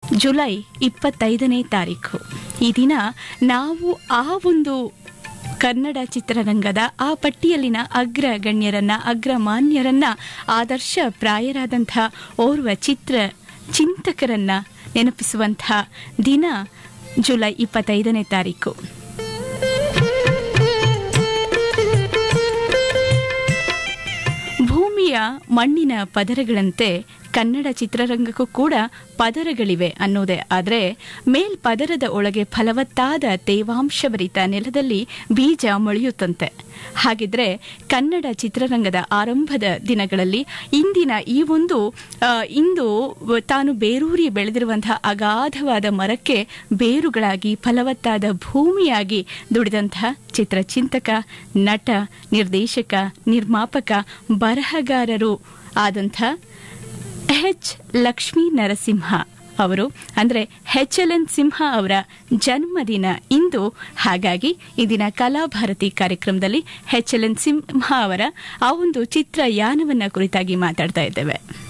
July ಇಪ್ಪತ್ತೈದನೇ ತಾರೀಕು ಈ ದಿನ ನಾವು ಆ ಒಂದು ಕನ್ನಡ ಚಿತ್ರರಂಗದ ಆ ಪಟ್ಟಿಯಲ್ಲಿನ ಅಗ್ರ ಗಣ್ಯರನ್ನ ಅಗ್ರಮಾನ್ಯರನ್ನ ಆದರ್ಶ ಪ್ರಾಯರಾದಂಥ ಓರ್ವ ಚಿತ್ರ ಚಿಂತಕರನ್ನ ನೆನಪಿಸುವಂಥ ದಿನ ಜುಲೈ ಇಪ್ಪತ್ತೈದನೇ ತಾರೀಕು ಭೂಮಿಯ ಮಣ್ಣಿನ ಪದರಗಳಂತೆ ಕನ್ನಡ ಚಿತ್ರರಂಗಕ್ಕೂ ಕೂಡ ಪದರಗಳಿವೆ ಅನ್ನೋದೇ ಆದರೆ ಮೇಲ್ಪದರದ ಒಳಗೆ ಫಲವತ್ತಾದ ತೇವಾಂಶಭರಿತ ನೆಲದಲ್ಲಿ ಬೀಜ ಮೊಳೆಯುತ್ತಂತೆ ಹಾಗಿದ್ರೆ ಕನ್ನಡ ಚಿತ್ರರಂಗದ ಆರಂಭದ ದಿನಗಳಲ್ಲಿ ಇಂದಿನ ಈ ಒಂದು ಆ, ಇಂದು ತಾನು ಬೇರೂರಿ ಬೆಳೆದಿರುವಂತಹ ಅಗಾಧವಾದ ಮರಕ್ಕೆ ಬೇರುಗಳಾಗಿ ಫಲವತ್ತಾದ ಭೂಮಿಯಾಗಿ ದುಡಿದಂತಹ ಚಿತ್ರಚಿಂತಕ ನಟ ನಿರ್ದೇಶಕ ನಿರ್ಮಾಪಕ ಬರಹಗಾರರು ಆದಂಥ ಎಚ್ ಲಕ್ಷ್ಮೀ ನರಸಿಂಹ ಅವರು ಅಂದರೆ ಎಚ್ ಎಲ್ ಎನ್ ಸಿಂಹ ಅವರ ಜನ್ಮದಿನ ಇಂದು ಹಾಗಾಗಿ ಇಂದಿನ ಕಲಾಭಾರತಿ ಕಾರ್ಯಕ್ರಮದಲ್ಲಿ ಎಚ್ ಎಲ್ ಎನ್ ಸಿಂಹ ಅವರ ಆ ಒಂದು ಚಿತ್ರಯಾನವನ್ನ ಕುರಿತಾಗಿ ಮಾತಾಡ್ತಾ ಇದ್ದೇವೆ